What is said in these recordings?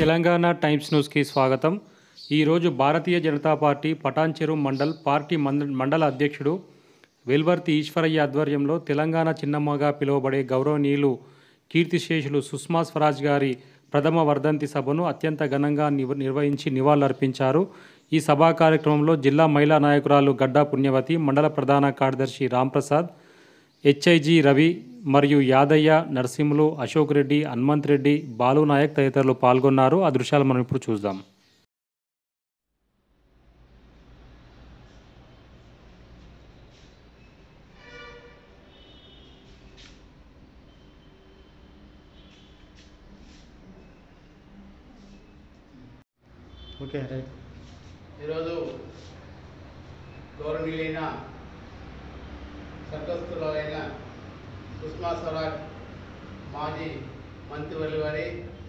Telangana times న్యూస్కి స్వాగతం ఈరోజు భారతీయ జనతా పార్టీ పటాన్చెరు మండల్ పార్టీ మండ మండల అధ్యక్షుడు వెల్వర్తి ఈశ్వరయ్య ఆధ్వర్యంలో తెలంగాణ చిన్నమ్మగా పిలువబడే గౌరవనీయులు కీర్తిశేషులు సుష్మా స్వరాజ్ గారి ప్రథమ వర్ధంతి సభను అత్యంత ఘనంగా నివ- నిర్వహించి నివాళులర్పించారు ఈ సభా కార్యక్రమంలో జిల్లా మహిళా నాయకురాలు గడ్డా పుణ్యవతి మండల ప్రధాన కార్యదర్శి రాంప్రసాద్ హెచ్ఐజి రవి మరియు యాదయ్య నరసింహులు అశోక్ రెడ్డి హనుమంత్ రెడ్డి బాలు నాయక్ తదితరులు పాల్గొన్నారు ఆ దృశ్యాలు మనం ఇప్పుడు చూద్దాం ఓకే రైట్ ఈరోజు గౌరవనీయులైన సర్గస్తులైన సుష్మా స్వరాజ్ మాజీ మంత్రివర్యుల వారి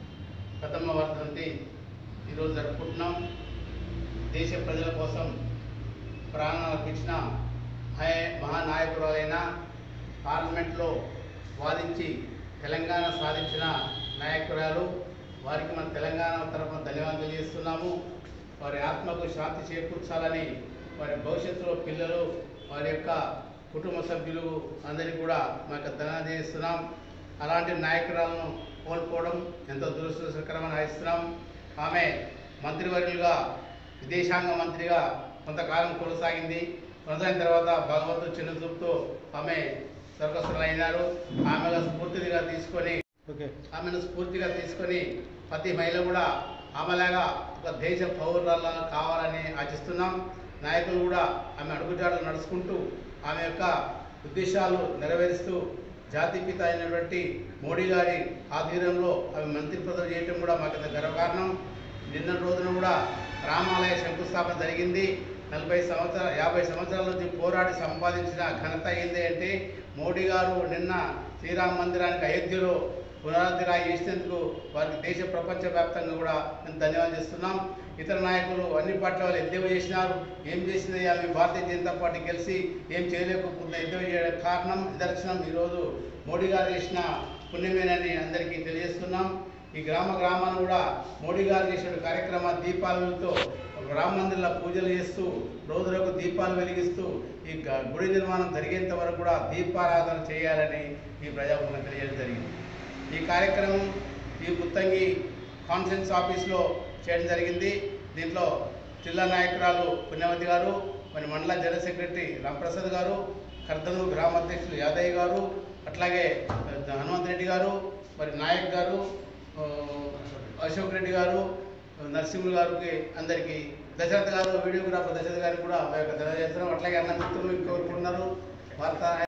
ప్రథమ వర్ధంతి ఈరోజు జరుపుకుంటున్నాం దేశ ప్రజల కోసం ప్రాణాలు అర్పించిన మహే- మహానాయకురాలైన పార్లమెంట్లో వాదించి తెలంగాణ సాధించిన నాయకురాలు వారికి మన తెలంగాణ తరఫున ధన్యవాదాలు తెలియజేస్తున్నాము వారి ఆత్మకు శాంతి చేకూర్చాలని వారి భవిష్యత్తులో పిల్లలు వారి యొక్క కుటుంబ సభ్యులు అందరికీ కూడా మా యొక్క ధన్యవాదాలు చేస్తున్నాం అలాంటి నాయకురాలను కోల్పోవడం ఎంతో దురదృష్టకరమని భావిస్తున్నాం ఆమె మంత్రివర్యులుగా విదేశాంగ మంత్రిగా కొంతకాలం కొనసాగింది కొనసాగిన తర్వాత భగవంతుడు చిన్న చూపుతో ఆమె స్వర్గస్థులు అయినారు ఆమెగా స్ఫూర్తిగా తీసుకొని ఓకే ఆమెను స్ఫూర్తిగా తీసుకొని ప్రతి మహిళ కూడా ఆమెలాగా ఒక దేశ పౌరుల కావాలని ఆశిస్తున్నాం నాయకులు కూడా ఆమె అడుగుజాడలు నడుచుకుంటూ ఆమె యొక్క ఉద్దేశాలు నెరవేరుస్తూ జాతిపిత అయినటువంటి మోడీ గారి ఆధ్వర్యంలో ఆమె మంత్రి పదవి చేయటం కూడా మాకు ఎంత గర్వకారణం నిన్న రోజున కూడా రామాలయ శంకుస్థాపన జరిగింది నలభై సంవత్సరాల యాభై సంవత్సరాల నుంచి పోరాడి సంపాదించిన ఘనత ఏంటి అంటే మోడీ గారు నిన్న శ్రీరామ మందిరానికి అయోధ్యలో పునరుద్ధరణ చేసినందుకు వారికి దేశ ప్రపంచ వ్యాప్తంగా కూడా మేము ధన్యవాదాలు చేస్తున్నాం ఇతర నాయకులు అన్ని పార్టీల వాళ్ళు ఎద్దేవా చేసినారు ఏం చేసింది ఆమె భారతీయ జనతా పార్టీ కలిసి ఏం చేయలేకపోతుంది ఎద్దేవా చేయడం కారణం నిదర్శనం ఈరోజు మోడీ గారు చేసిన పుణ్యమేనని అందరికీ తెలియజేస్తున్నాం ఈ గ్రామ గ్రామాన్ని కూడా మోడీ గారు చేసిన కార్యక్రమ దీపాలతో రామ మందిర్లో పూజలు చేస్తూ రోజులకు దీపాలు వెలిగిస్తూ ఈ గ- గుడి నిర్మాణం జరిగేంత వరకు కూడా దీపారాధన చేయాలని ఈ ప్రజాభవనం తెలియజేయడం జరిగింది ఈ కార్యక్రమం ఈ పుత్తంగి కాన్ఫరెన్స్ ఆఫీస్లో చేయడం జరిగింది దీంట్లో జిల్లా నాయకురాలు పుణ్యవతి గారు మరి మండల జనరల్ సెక్రటరీ రాంప్రసాద్ గారు కర్దను గ్రామ అధ్యక్షులు యాదయ్య గారు అట్లాగే హనుమంత్ రెడ్డి గారు మరి నాయక్ గారు ఆ, అశోక్ రెడ్డి గారు నరసింహులు గారికి అందరికీ దశరథ్ గారు వీడియోగ్రాఫర్ దశరథ్ గారికి కూడా మా యొక్క ధన్యవాదాలు చేస్తున్నాం అట్లాగే అన్న మిత్రులు ఇంకొకరు ఉన్నారు వార్తా